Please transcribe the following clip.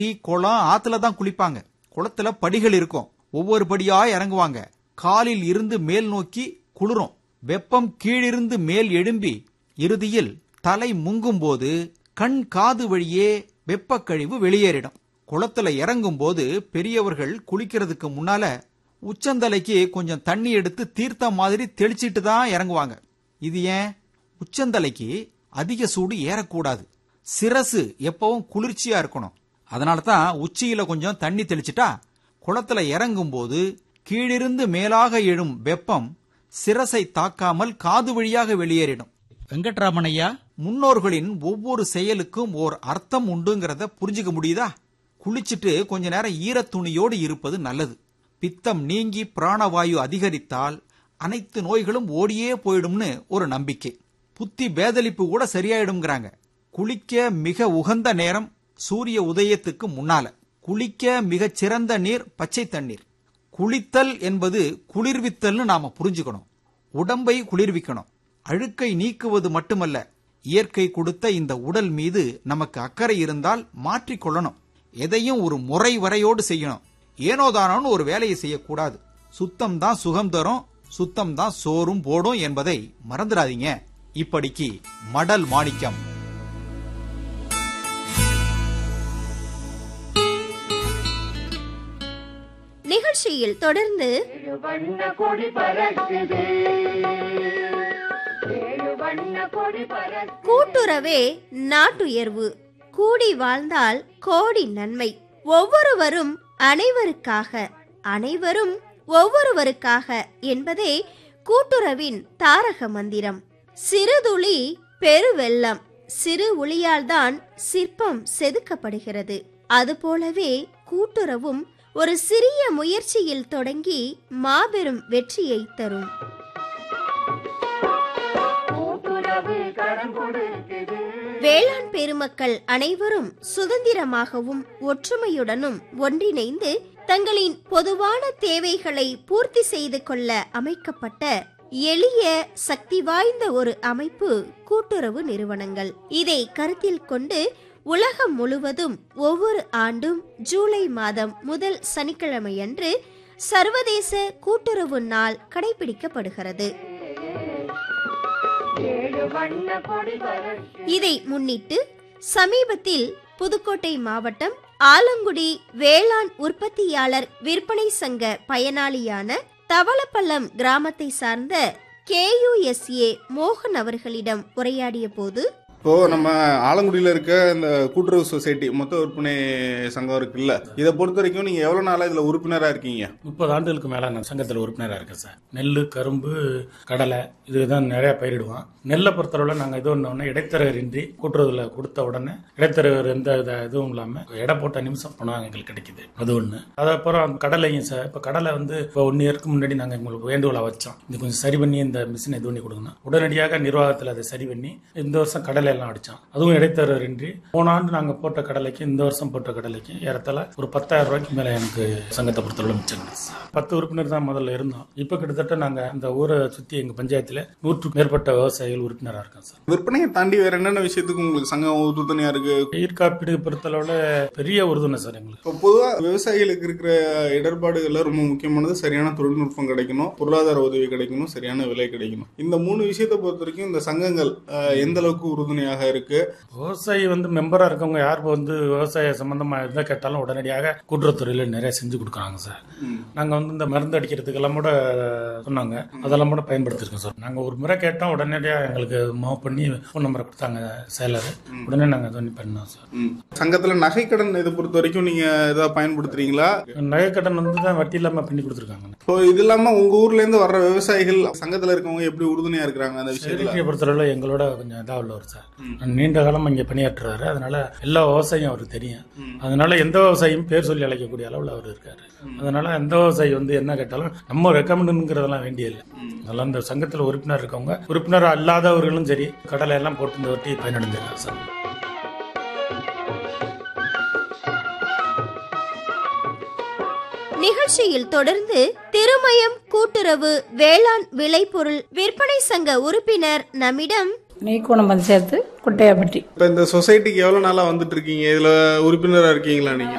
Tea குளம் ஆத்துல தான் குளிப்பாங்க குளத்துல படிகள் இருக்கும் ஒவ்வொரு படியா இறங்குவாங்க காலில் இருந்து மேல் நோக்கி குளிரும் வெப்பம் கீழிருந்து மேல் எழும்பி இறுதியில் தலை முங்கும் போது கண் காது வழியே வெப்பக் கழிவு வெளியேறிடும் குளத்துல இறங்கும் போது பெரியவர்கள் குளிக்கிறதுக்கு முன்னால உச்சந்தலைக்கு கொஞ்சம் தண்ணி எடுத்து தீர்த்தம் மாதிரி தெளிச்சிட்டு தான் இறங்குவாங்க இது ஏன் உச்சந்தலைக்கு அதிக சூடு ஏறக்கூடாது சிரசு எப்பவும் குளிர்ச்சியா இருக்கணும் அதனால தான் உச்சியில கொஞ்சம் தண்ணி தெளிச்சிட்டா குளத்துல இறங்கும் போது கீழிருந்து மேலாக எழும் வெப்பம் சிரசை தாக்காமல் காது வழியாக வெளியேறிடும் வெங்கட்ராமன் ஐயா முன்னோர்களின் ஒவ்வொரு செயலுக்கும் ஓர் அர்த்தம் உண்டுங்கிறத புரிஞ்சுக்க முடியுதா குளிச்சிட்டு கொஞ்ச நேரம் ஈரத் துணியோடு இருப்பது நல்லது பித்தம் நீங்கி பிராணவாயு அதிகரித்தால் அனைத்து நோய்களும் ஓடியே போயிடும்னு ஒரு நம்பிக்கை புத்தி பேதலிப்பு கூட சரியாயிடும்ங்கிறாங்க குளிக்க மிக உகந்த நேரம் சூரிய உதயத்துக்கு முன்னால குளிக்க மிகச் சிறந்த நீர் பச்சை தண்ணீர் குளித்தல் என்பது குளிர்வித்தல்னு நாம புரிஞ்சுக்கணும் உடம்பை குளிர்விக்கணும் அழுக்கை நீக்குவது மட்டுமல்ல இயற்கை கொடுத்த இந்த உடல் மீது நமக்கு அக்கறை இருந்தால் மாற்றிக்கொள்ளணும் எதையும் ஒரு முறை வரையோடு செய்யணும் ஏனோதானோன்னு ஒரு வேலையை செய்யக்கூடாது சுத்தம் தான் சுகம் தரும் சுத்தம் தான் சோறும் போடும் என்பதை மறந்துடாதீங்க இப்படிக்கு மடல் மாணிக்கம் நிகழ்ச்சியில் தொடர்ந்து ஏழு வண்ண கொடி பறக்குது ஏழு வண்ண கொடி பறக்குது கூட்டுறவே நாட்டுயர்வு கூடி வாழ்ந்தால் கோடி நன்மை ஒவ்வொருவரும் அனைவருக்காக அனைவரும் ஒவ்வொருவருக்காக என்பதே கூட்டுறவின் தாரக மந்திரம் சிறுதுளி பெருவெள்ளம் சிறு ஒளியால்தான் சிற்பம் செதுக்கப்படுகிறது அதுபோலவே கூட்டுறவும் ஒரு சிறிய முயற்சியில் தொடங்கி மாபெரும் வெற்றியை தரும் கூட்டுறவு கடன் கொடுக்குது வேளாண் பெருமக்கள் அனைவரும் சுதந்திரமாகவும் ஒற்றுமையுடனும் ஒன்றிணைந்து தங்களின் பொதுவான தேவைகளை பூர்த்தி செய்து கொள்ள அமைக்கப்பட்ட எளிய சக்தி வாய்ந்த ஒரு அமைப்பு கூட்டுறவு நிறுவனங்கள் இதை கருத்தில் கொண்டு உலகம் முழுவதும் ஒவ்வொரு ஆண்டும் ஜூலை மாதம் முதல் சனிக்கிழமையன்று சர்வதேச கூட்டுறவு நாள் கடைபிடிக்கப்படுகிறது ஏழு வண்ண கொடி பறக்குது இதை முன்னிட்டு சமீபத்தில் புதுக்கோட்டை மாவட்டம் ஆலங்குடி வேளாண் உற்பத்தியாளர் விற்பனை சங்க பயனாளியான தவளப்பள்ளம் கிராமத்தை சார்ந்த கேயுஎஸ்ஏ மோகன் அவர்களிடம் உரையாடிய போது இப்போ நம்ம ஆலங்குடியில இருக்க இந்த கூட்டுறவு சொசைட்டி மொத்த விற்பனை சங்கம் இருக்குல்ல இதை பொறுத்த வரைக்கும் நீங்க எவ்வளவு நாளா இதுல உறுப்பினரா இருக்கீங்க முப்பது ஆண்டுகளுக்கு மேல நான் சங்கத்தில் உறுப்பினராக இருக்கேன் சார் நெல் கரும்பு கடலை இதுதான் நிறைய பயிரிடுவோம் நெல்லை பொறுத்தளவில் நாங்கள் இது ஒன்று இடைத்தரகர் இன்றி கூட்டுறவுல கொடுத்த உடனே இடைத்தரகர் எந்த இத இதுவும் இல்லாமல் எடை போட்ட நிமிஷம் பணம் எங்களுக்கு கிடைக்குது அது ஒன்று அதுக்கப்புறம் கடலையும் சார் இப்போ கடலை வந்து இப்போ ஒன் இயருக்கு முன்னாடி நாங்கள் எங்களுக்கு வேண்டுகோளை வச்சோம் இது கொஞ்சம் சரி பண்ணி இந்த மிஷினை இது பண்ணி கொடுக்கணும் உடனடியாக நிர்வாகத்தில் அதை சரி பண்ணி இந்த வருஷம் கடலை எல்லாம் அடித்தோம் அதுவும் இடைத்தரகர் இன்றி போன ஆண்டு நாங்கள் போட்ட கடலைக்கு இந்த வருஷம் போட்ட கடலைக்கு ஏறத்தாழ ஒரு பத்தாயிரம் ரூபாய்க்கு மேலே எனக்கு சங்கத்தை பொறுத்தளவு மிச்சம் கிடைச்சு. பத்து உறுப்பினர் தான் முதல்ல இருந்தோம் இப்போ கிட்டத்தட்ட நாங்கள் இந்த ஊரை சுற்றி எங்கள் பஞ்சாயத்தில் நூற்றுக்கு மேற்பட்ட விவசாயிகள் உறுப்பினராக இருக்கோம் சார் விற்பனையை தாண்டி வேற என்னென்ன விஷயத்துக்கு உங்களுக்கு சங்கம் உறுதுணையா இருக்கு பயிர் காப்பீடு பொறுத்தளவில் பெரிய உறுதுணை சார் எங்களுக்கு இப்போ பொதுவா விவசாயிகளுக்கு இருக்கிற இடர்பாடுகள்ல ரொம்ப முக்கியமானது சரியான தொழில்நுட்பம் கிடைக்கணும் பொருளாதார உதவி கிடைக்கணும் சரியான விலை கிடைக்கணும் இந்த மூணு விஷயத்தை பொறுத்த வரைக்கும் இந்த சங்கங்கள் அஹ், எந்த அளவுக்கு உறுதுணையாக இருக்கு விவசாயி வந்து மெம்பராக இருக்கவங்க யார் வந்து விவசாய சம்பந்தமாக எதை கேட்டாலும் உடனடியாக கூட்டுறவுத்துறையில் நிறைய செஞ்சு கொடுக்குறாங்க சார் நாங்கள் வந்து இந்த மருந்து அடிக்கிறதுக்கெல்லாம் கூட சொன்னாங்க அதெல்லாம் கூட பயன்படுத்திருக்கோம் சார் நாங்கள் ஒரு முறை கேட்டோம் உடனடியாக எங்களுக்கு மூவ் பண்ணி ஃபோன் நம்பரை கொடுத்தாங்க செயலர் உடனே நாங்கள் இது பண்ணி பண்ணோம் சார் ம். சங்கத்துல நகைக்கடன் இதை பொறுத்த வரைக்கும் நீங்க ஏதாவது பயன்படுத்துறீங்களா நகைக்கடன் வந்து தான் வட்டி இல்லாமல் பண்ணி கொடுத்துருக்காங்க இப்போ இது இல்லாம உங்க ஊர்ல இருந்து வர்ற விவசாயிகள் சங்கத்துல இருக்கவங்க எப்படி உறுதுணையா இருக்கிறாங்க அந்த விஷயத்துல சேரிட்டியை பொறுத்தளவில் எங்களோட கொஞ்சம் இதாக உள்ளவர் சார் நீண்ட காலம் இங்கே பணியாற்றுறாரு அதனால எல்லா விவசாயியும் அவருக்கு தெரியும் அதனால எந்த விவசாயியும் பேர் சொல்லி அழைக்கக்கூடிய அளவில் அவர் இருக்காரு அதனால எந்த விவசாயி வந்து என்ன கேட்டாலும் நம்ம ரெக்கமெண்டுங்கிறதெல்லாம் வேண்டிய இல்லை அதெல்லாம் இந்த சங்கத்தில் உறுப்பினர் இருக்கவங்க உறுப்பினர் அல்லாதவர்களும் சரி கடலை எல்லாம் போட்டு இந்த வட்டி பயனடைஞ்சிருக்காரு சார் நிகழ்ச்சியில் தொடர்ந்து திருமயம் கூட்டுறவு வேளாண் விளைபொருள் விற்பனை சங்க உறுப்பினர் நம்மிடம் நீக்கோணம் பஞ்சாயத்து குட்டையாப்பட்டி இப்ப இந்த சொசைட்டிக்கு எவ்வளவு நாளா வந்துட்டு இருக்கீங்க இதுல உறுப்பினரா இருக்கீங்களா நீங்க